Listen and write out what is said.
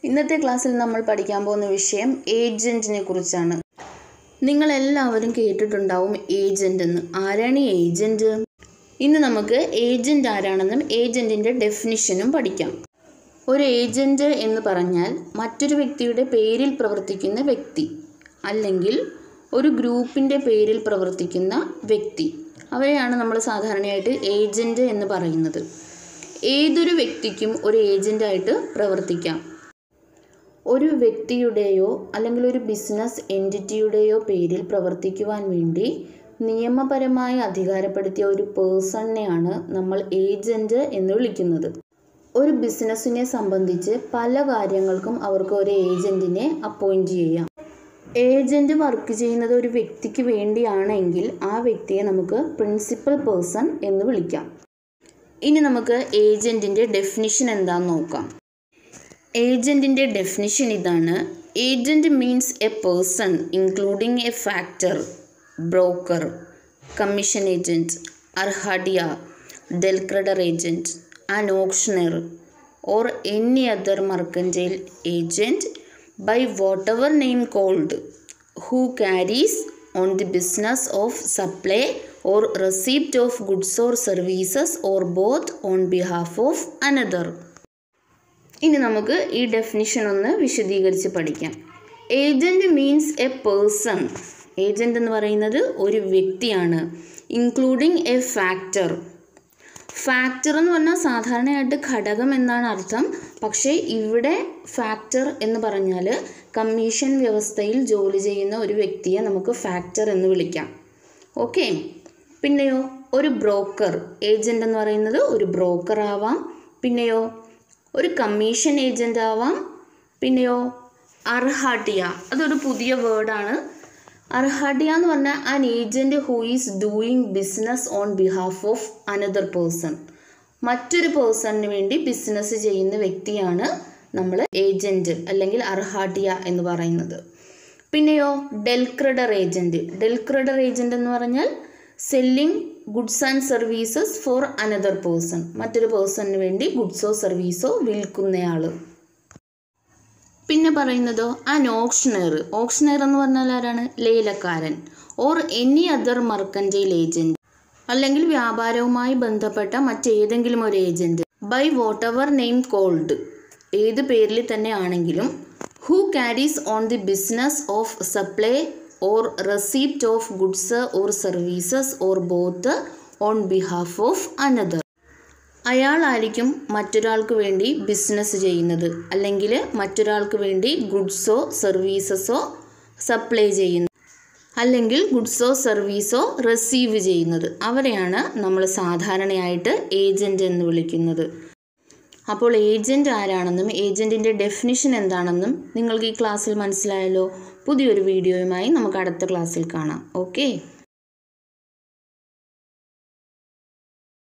ഇന്നത്തെ ക്ലാസ്സിൽ നമ്മൾ പഠിക്കാൻ പോകുന്ന വിഷയം ഏജൻറ്റിനെ കുറിച്ചാണ് നിങ്ങളെല്ലാവരും കേട്ടിട്ടുണ്ടാവും ഏജൻ്റ് എന്ന് ആരാണ് ഈ ഏജൻറ്റ് ഇന്ന് നമുക്ക് ഏജൻ്റ് ആരാണെന്നും ഏജൻറ്റിൻ്റെ ഡെഫിനിഷനും പഠിക്കാം ഒരു ഏജൻറ്റ് എന്ന് പറഞ്ഞാൽ മറ്റൊരു വ്യക്തിയുടെ പേരിൽ പ്രവർത്തിക്കുന്ന വ്യക്തി അല്ലെങ്കിൽ ഒരു ഗ്രൂപ്പിൻ്റെ പേരിൽ പ്രവർത്തിക്കുന്ന വ്യക്തി അവരെയാണ് നമ്മൾ സാധാരണയായിട്ട് ഏജൻറ്റ് എന്ന് പറയുന്നത് ഏതൊരു വ്യക്തിക്കും ഒരു ഏജൻ്റായിട്ട് പ്രവർത്തിക്കാം ഒരു വ്യക്തിയുടെയോ അല്ലെങ്കിൽ ഒരു ബിസിനസ് എൻറ്റിറ്റിയുടെയോ പേരിൽ പ്രവർത്തിക്കുവാൻ വേണ്ടി നിയമപരമായി അധികാരപ്പെടുത്തിയ ഒരു പേഴ്സണിനെയാണ് നമ്മൾ ഏജൻറ്റ് എന്ന് വിളിക്കുന്നത് ഒരു ബിസിനസ്സിനെ സംബന്ധിച്ച് പല കാര്യങ്ങൾക്കും അവർക്ക് ഒരു ഏജൻറ്റിനെ അപ്പോയിൻറ്റ് ചെയ്യാം ഏജൻറ്റ് വർക്ക് ചെയ്യുന്നത് ഒരു വ്യക്തിക്ക് വേണ്ടിയാണെങ്കിൽ ആ വ്യക്തിയെ നമുക്ക് പ്രിൻസിപ്പൽ പേഴ്സൺ എന്ന് വിളിക്കാം ഇനി നമുക്ക് ഏജൻറ്റിൻ്റെ ഡെഫിനിഷൻ എന്താണെന്ന് നോക്കാം ഏജൻറ്റിൻ്റെ ഡെഫിനിഷൻ ഇതാണ് agent means a person including a factor broker commission agent arhatiya del credere agent an auctioneer or any other mercantile agent by whatever name called who carries on the business of supply or receipt of goods or services or both on behalf of another ഇനി നമുക്ക് ഈ definition ഒന്ന് വിശദീകരിച്ച് പഠിക്കാം agent means a person agent എന്ന് പറയുന്നത് ഒരു വ്യക്തിയാണ് ഇൻക്ലൂഡിങ് എ ഫാക്ടർ ഫാക്ടർ എന്ന് പറഞ്ഞാൽ സാധാരണയായിട്ട് ഘടകം എന്നാണ് അർത്ഥം പക്ഷേ ഇവിടെ ഫാക്ടർ എന്ന് പറഞ്ഞാൽ കമ്മീഷൻ വ്യവസ്ഥയിൽ ജോലി ചെയ്യുന്ന ഒരു വ്യക്തിയെ നമുക്ക് ഫാക്ടർ എന്ന് വിളിക്കാം ഓക്കെ പിന്നെയോ ഒരു ബ്രോക്കർ ഏജൻ്റ് എന്ന് പറയുന്നത് ഒരു ബ്രോക്കർ ആവാം പിന്നെയോ ഒരു കമ്മീഷൻ ഏജൻ്റ് ആവാം പിന്നെയോ അർഹാട്ടിയ അതൊരു പുതിയ വേർഡാണ് അർഹാട്ടിയ എന്ന് പറഞ്ഞാൽ an agent who is doing business on behalf of another person മറ്റൊരു പേഴ്സണിന് വേണ്ടി ബിസിനസ് ചെയ്യുന്ന വ്യക്തിയാണ് നമ്മൾ ഏജൻറ്റ് അല്ലെങ്കിൽ അർഹാട്ടിയ എന്ന് പറയുന്നത് പിന്നെയോ ഡെൽക്രഡർ ഏജൻറ്റ് ഡെൽക്രഡർ ഏജൻറ്റ് എന്ന് പറഞ്ഞാൽ selling goods and services for another person മറ്റൊരു പേഴ്സണിന് വേണ്ടി ഗുഡ്സോ സർവീസോ വിൽക്കുന്നയാൾ പിന്നെ പറയുന്നതോ ആൻ ഓപ്ഷണർ ഓപ്ഷണർ എന്ന് പറഞ്ഞാൽ ആരാണ് ലേലക്കാരൻ or any other mercantile agent അല്ലെങ്കിൽ വ്യാപാരവുമായി ബന്ധപ്പെട്ട മറ്റേതെങ്കിലും ഒരു agent by whatever name called ഏത് പേരിൽ തന്നെ ആണെങ്കിലും who carries on the business of supply or receipt of goods or services or both on behalf of another അയാളായിരിക്കും മറ്റൊരാൾക്ക് വേണ്ടി ബിസിനസ് ചെയ്യുന്നത് അല്ലെങ്കിൽ മറ്റൊരാൾക്ക് വേണ്ടി ഗുഡ്സോ സർവീസസോ സപ്ലൈ ചെയ്യുന്നത് അല്ലെങ്കിൽ ഗുഡ്സോ സർവീസോ റിസീവ് ചെയ്യുന്നത് അവരെയാണ് നമ്മൾ സാധാരണയായിട്ട് ഏജൻറ്റ് എന്ന് വിളിക്കുന്നത് അപ്പോൾ ഏജൻറ്റ് ആരാണെന്നും ഏജൻറ്റിൻ്റെ ഡെഫിനിഷൻ എന്താണെന്നും നിങ്ങൾക്ക് ഈ ക്ലാസ്സിൽ മനസ്സിലായല്ലോ പുതിയൊരു വീഡിയോയുമായി നമുക്ക് അടുത്ത ക്ലാസ്സിൽ കാണാം ഓക്കെ